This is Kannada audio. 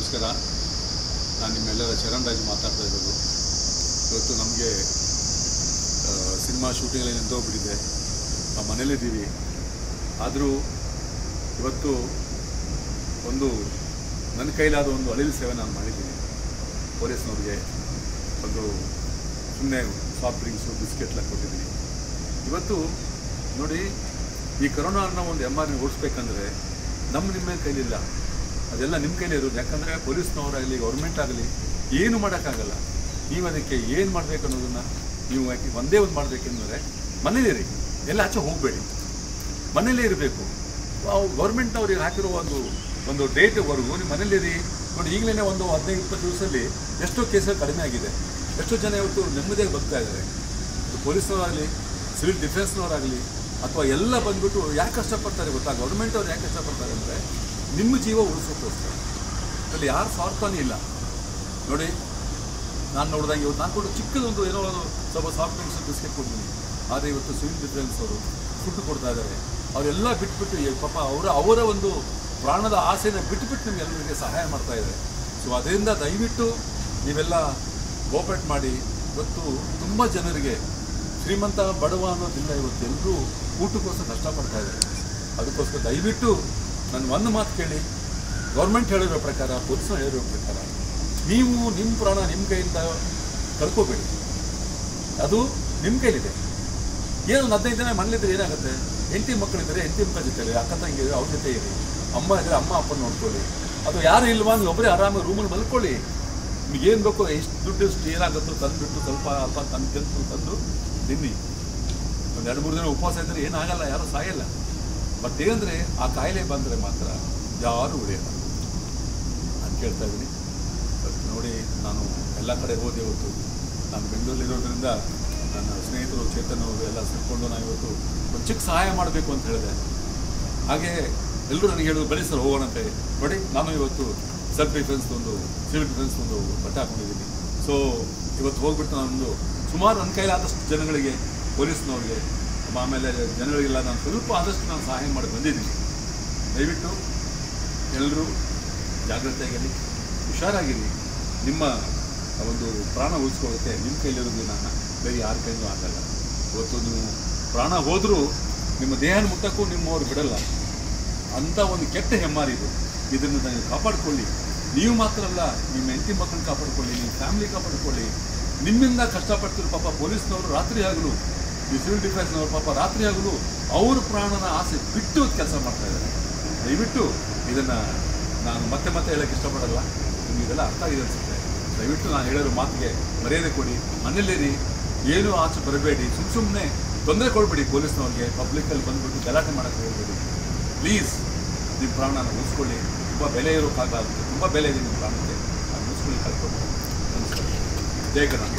ನಮಸ್ಕಾರ ನಾನು ನಿಮ್ಮೆಲ್ಲರ ಚರಣ್ ರಾಜ್ ಮಾತಾಡ್ತಾ ಇರೋದು ಇವತ್ತು ನಮಗೆ ಸಿನಿಮಾ ಶೂಟಿಂಗಲ್ಲಿ ನಿಂತೋಗ್ಬಿಟ್ಟಿದೆ ನಾವು ಮನೇಲಿದ್ದೀವಿ ಆದರೂ ಇವತ್ತು ಒಂದು ನನ್ನ ಕೈಲಾದ ಒಂದು ಅಳಿಲು ಸೇವೆ ನಾನು ಮಾಡಿದ್ದೀನಿ ಪೊಲೀಸ್ನವ್ರಿಗೆ ಒಂದು ಸುಮ್ಮನೆ ಸಾಫ್ಟ್ ಡ್ರಿಂಕ್ಸು ಬಿಸ್ಕೆಟ್ಲ ಕೊಟ್ಟಿದ್ದೀನಿ ಇವತ್ತು ನೋಡಿ ಈ ಕರೋನಾ ಅನ್ನೋ ಒಂದು ಎಮ್ ಆರ್ ಓಡಿಸ್ಬೇಕಂದ್ರೆ ನಮ್ಮ ನಿಮ್ಮ ಕೈಲಿಲ್ಲ ಅದೆಲ್ಲ ನಿಮ್ಮ ಕೈಲೇ ಇರೋದು ಯಾಕಂದರೆ ಪೊಲೀಸ್ನವರಾಗಲಿ ಗೌರ್ಮೆಂಟ್ ಆಗಲಿ ಏನು ಮಾಡೋಕ್ಕಾಗಲ್ಲ ನೀವು ಅದಕ್ಕೆ ಏನು ಮಾಡಬೇಕು ಅನ್ನೋದನ್ನು ನೀವು ಯಾಕೆ ಒಂದೇ ಒಂದು ಮಾಡಬೇಕೆಂದರೆ ಮನೇಲಿರಿ ಎಲ್ಲ ಆಚೆ ಹೋಗಬೇಡಿ ಮನೇಲೇ ಇರಬೇಕು ಗೌರ್ಮೆಂಟ್ನವ್ರಿಗೆ ಹಾಕಿರೋ ಒಂದು ಒಂದು ಡೇಟ್ವರೆಗೂ ನೀವು ಮನೇಲಿರಿ ನೋಡಿ ಈಗಲೇ ಒಂದು ಹದಿನೈದು ಇಪ್ಪತ್ತು ದಿವಸದಲ್ಲಿ ಎಷ್ಟೋ ಕೇಸುಗಳು ಕಡಿಮೆ ಆಗಿದೆ ಎಷ್ಟೋ ಜನ ಇವತ್ತು ನೆಮ್ಮದಿಯಾಗಿ ಬದುಕ್ತಾ ಇದ್ದಾರೆ ಇದು ಪೊಲೀಸ್ನವರಾಗಲಿ ಸಿವಿಲ್ ಡಿಫೆನ್ಸ್ನವರಾಗಲಿ ಅಥವಾ ಎಲ್ಲ ಬಂದ್ಬಿಟ್ಟು ಯಾಕೆ ಕಷ್ಟಪಡ್ತಾರೆ ಗೊತ್ತಾ ಗೌರ್ಮೆಂಟ್ ಅವ್ರು ಯಾಕೆ ಕಷ್ಟಪಡ್ತಾರೆ ಅಂದರೆ ನಿಮ್ಮ ಜೀವ ಉಳಿಸೋಕ್ಕೋಸ್ಕರ ಅಲ್ಲಿ ಯಾರು ಸ್ವಾರ್ಥನೇ ಇಲ್ಲ ನೋಡಿ ನಾನು ನೋಡಿದಂಗೆ ಇವತ್ತು ನಾನು ಕೊಟ್ಟು ಚಿಕ್ಕದೊಂದು ಏನೋ ಒಂದು ಸ್ವಲ್ಪ ಸಾಫ್ಟ್ ಡ್ರಿಂಕ್ಸ್ ಬಿಸ್ಕೆಟ್ ಕೊಡ್ತೀನಿ ಆದರೆ ಇವತ್ತು ಸಿವಿಲ್ ಡಿಫೆನ್ಸ್ ಅವರು ಫುಡ್ ಕೊಡ್ತಾ ಇದ್ದಾರೆ ಅವರೆಲ್ಲ ಬಿಟ್ಬಿಟ್ಟು ಈ ಪಾಪ ಅವರ ಅವರ ಒಂದು ಪ್ರಾಣದ ಆಸೆನ ಬಿಟ್ಬಿಟ್ಟು ನಿಮ್ಗೆಲ್ಲರಿಗೆ ಸಹಾಯ ಮಾಡ್ತಾ ಇದ್ದಾರೆ ಸೊ ಅದರಿಂದ ದಯವಿಟ್ಟು ನೀವೆಲ್ಲ ಕೋಪರೇಟ್ ಮಾಡಿ ಇವತ್ತು ತುಂಬ ಜನರಿಗೆ ಶ್ರೀಮಂತ ಬಡವ ಅನ್ನೋದಿಲ್ಲ ಇವತ್ತು ಎಲ್ಲರೂ ಊಟಕ್ಕೋಸ್ಕರ ಕಷ್ಟಪಡ್ತಾ ಇದ್ದಾರೆ ಅದಕ್ಕೋಸ್ಕರ ದಯವಿಟ್ಟು ನಾನು ಒಂದು ಮಾತು ಕೇಳಿ ಗೌರ್ಮೆಂಟ್ ಹೇಳಿರೋ ಪ್ರಕಾರ ಪೊಲೀಸ್ನ ಹೇಳಿರೋ ಪ್ರಕಾರ ನೀವು ನಿಮ್ಮ ಪ್ರಾಣ ನಿಮ್ಮ ಕೈಯಿಂದ ಕಳ್ಕೋಬೇಡಿ ಅದು ನಿಮ್ಮ ಕೈಲಿದೆ ಏನು ಒಂದು ಹದಿನೈದು ದಿನ ಮನೇಲಿದ್ರೆ ಏನಾಗುತ್ತೆ ಹೆಂಡತಿ ಮಕ್ಕಳಿದ್ದಾರೆ ಹೆಂಡತಿ ಮಕ್ಕಳ ಜೊತೆ ಇರಿ ಅಕ್ಕ ತಂಗಿ ಇದ್ರೆ ಅವ್ರ ಜೊತೆ ಇರಿ ಅಮ್ಮ ಇದ್ರೆ ಅಮ್ಮ ಅಪ್ಪನ ನೋಡ್ಕೊಳ್ಳಿ ಅದು ಯಾರು ಇಲ್ವಾ ನೀವು ಒಬ್ಬರೇ ಆರಾಮಾಗಿ ರೂಮಲ್ಲಿ ಮಲ್ಕೊಳ್ಳಿ ನಿಮ್ಗೆ ಏನು ಬೇಕೋ ಎಷ್ಟು ದುಡ್ಡು ಎಷ್ಟು ಏನಾಗುತ್ತೋ ತಂದುಬಿಟ್ಟು ಸ್ವಲ್ಪ ಅಲ್ಪ ತಂದು ತಿಂದು ತಂದು ತಿನ್ನಿ ಒಂದು ಎರಡು ಮೂರು ದಿನ ಉಪವಾಸ ಇದ್ದರೆ ಏನಾಗಲ್ಲ ಯಾರೂ ಸಾಯಲ್ಲ ಬಟ್ ಏನಂದರೆ ಆ ಕಾಯಿಲೆ ಬಂದರೆ ಮಾತ್ರ ಯಾರೂ ಉಳಿಯಲ್ಲ ನಾನು ಕೇಳ್ತಾ ಇದ್ದೀನಿ ಬಟ್ ನೋಡಿ ನಾನು ಎಲ್ಲ ಕಡೆ ಹೋದೆ ಇವತ್ತು ನಾನು ಬೆಂಗಳೂರಲ್ಲಿರೋದ್ರಿಂದ ನನ್ನ ಸ್ನೇಹಿತರು ಚೇತನ್ ಅವರು ಎಲ್ಲ ಸೇರಿಕೊಂಡು ನಾನು ಇವತ್ತು ಒಂದು ಚಿಕ್ಕ ಸಹಾಯ ಮಾಡಬೇಕು ಅಂತ ಹೇಳಿದೆ ಹಾಗೆ ಎಲ್ಲರೂ ನನಗೆ ಹೇಳಿದ್ರು ಬನ್ನಿ ಸರ್ ಹೋಗೋಣಂತೆ ನೋಡಿ ನಾನು ಇವತ್ತು ಸೆಲ್ಫ್ ಡಿಫೆನ್ಸ್ ಒಂದು ಸಿವಿಲ್ ಡಿಫೆನ್ಸ್ ಒಂದು ಬಟ್ಟೆ ಹಾಕೊಂಡಿದ್ದೀನಿ ಸೊ ಇವತ್ತು ಹೋಗ್ಬಿಟ್ಟು ನಾನೊಂದು ಸುಮಾರು ನನ್ನ ಕೈಲಾದಷ್ಟು ಜನಗಳಿಗೆ ಪೊಲೀಸ್ನವ್ರಿಗೆ ಆಮೇಲೆ ಜನಗಳಿಗೆಲ್ಲ ನಾನು ಸ್ವಲ್ಪ ಆದಷ್ಟು ನಾನು ಸಹಾಯ ಮಾಡಿ ಬಂದಿದ್ದೀನಿ ದಯವಿಟ್ಟು ಎಲ್ಲರೂ ಜಾಗ್ರತೆಯಾಗಿರಿ ಹುಷಾರಾಗಿರಿ ನಿಮ್ಮ ಒಂದು ಪ್ರಾಣ ಉಳಿಸ್ಕೊಳ್ಳೋಕ್ಕೆ ನಿಮ್ಮ ಕೈಲಿರೋದು ನಾನು ಬೇರೆ ಯಾರ ಕೈಲೂ ಆಗಲ್ಲ ಇವತ್ತು ನೀವು ಪ್ರಾಣ ಹೋದರೂ ನಿಮ್ಮ ದೇಹನ ಮುಟ್ಟಕ್ಕೂ ನಿಮ್ಮವ್ರು ಬಿಡಲ್ಲ ಅಂಥ ಒಂದು ಕೆಟ್ಟ ಹೆಮ್ಮಾರಿ ಇದು ಇದನ್ನು ನೀವು ಕಾಪಾಡಿಕೊಳ್ಳಿ ನೀವು ಮಾತ್ರ ಅಲ್ಲ ನಿಮ್ಮ ಹೆಂಡತಿ ಮಕ್ಕಳನ್ನ ಕಾಪಾಡಿಕೊಳ್ಳಿ ನಿಮ್ಮ ಫ್ಯಾಮಿಲಿ ಕಾಪಾಡಿಕೊಳ್ಳಿ ನಿಮ್ಮಿಂದ ಕಷ್ಟಪಡ್ತಿರೋ ಪಾಪ ಪೊಲೀಸ್ನವರು ರಾತ್ರಿ ಆಗಲು ಈ ಸಿವಿಲ್ ಡಿಫೆನ್ಸ್ನವರು ಪಾಪ ರಾತ್ರಿ ಆಗಲು ಅವ್ರ ಪ್ರಾಣನ ಆಸೆ ಬಿಟ್ಟು ಕೆಲಸ ಮಾಡ್ತಾ ಇದ್ದಾರೆ ದಯವಿಟ್ಟು ಇದನ್ನು ನಾನು ಮತ್ತೆ ಮತ್ತೆ ಹೇಳೋಕ್ಕೆ ಇಷ್ಟಪಡಲ್ಲ ನಿಮ್ಗೆ ಇದೆಲ್ಲ ಅರ್ಥ ಆಗಿದೆ ಅನಿಸುತ್ತೆ ದಯವಿಟ್ಟು ನಾನು ಹೇಳಿರೋ ಮಾತಿಗೆ ಮರ್ಯಾದೆ ಕೊಡಿ ಮನೇಲಿರಿ ಏನೂ ಆಚೆ ಬರಬೇಡಿ ಸುಮ್ಮ ಸುಮ್ಮನೆ ತೊಂದರೆ ಕೊಡಬೇಡಿ ಪೊಲೀಸ್ನವ್ರಿಗೆ ಪಬ್ಲಿಕ್ಕಲ್ಲಿ ಬಂದುಬಿಟ್ಟು ಗಲಾಟೆ ಮಾಡೋಕ್ಕೆ ಹೋಗಬೇಡಿ ಪ್ಲೀಸ್ ನಿಮ್ಮ ಪ್ರಾಣನ ಉಳಿಸ್ಕೊಳ್ಳಿ ತುಂಬ ಬೆಲೆ ಇರೋ ಕಾಲ ಆಗುತ್ತೆ ತುಂಬ ಬೆಲೆ ಇದೆ ನಿಮ್ಮ ಪ್ರಾಣಕ್ಕೆ ಅದು ಉಳಿಸ್ಕೊಳ್ಳಿ ಕಲ್ತ್ಕೊಂಡು ನಮಸ್ಕಾರ ಜಯ ಕರ್ನಾಟಕ